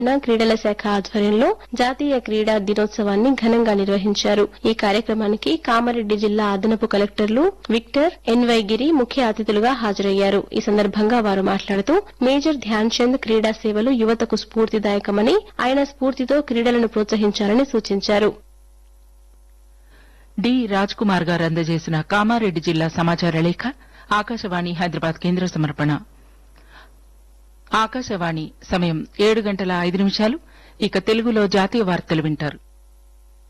క్రీడల శాఖ ఆధ్వర్యంలో జాతీయ క్రీడా దినోత్సవాన్ని ఘనంగా నిర్వహించారు ఈ కార్యక్రమానికి కామారెడ్డి జిల్లా అదనపు కలెక్టర్లు విక్టర్ ఎన్వై గిరి ముఖ్య అతిథులుగా హాజరయ్యారు ఈ సందర్భంగా వారు మాట్లాడుతూ మేజర్ ధ్యాన్ చంద్ క్రీడా సేవలు యువతకు స్ఫూర్తిదాయకమని ఆయన స్ఫూర్తితో క్రీడలను ప్రోత్సహించాలని సూచించారు డి రాజ్ కుమార్ గారు అందజేసిన కామారెడ్డి జిల్లా సమాచార లేఖ ఆకాశవాణి హైదరాబాద్ కేంద్ర సమర్పణ ఆకాశవాణి సమయం ఏడు గంటల ఐదు నిమిషాలు ఇక తెలుగులో జాతీయ వార్తలు వింటారు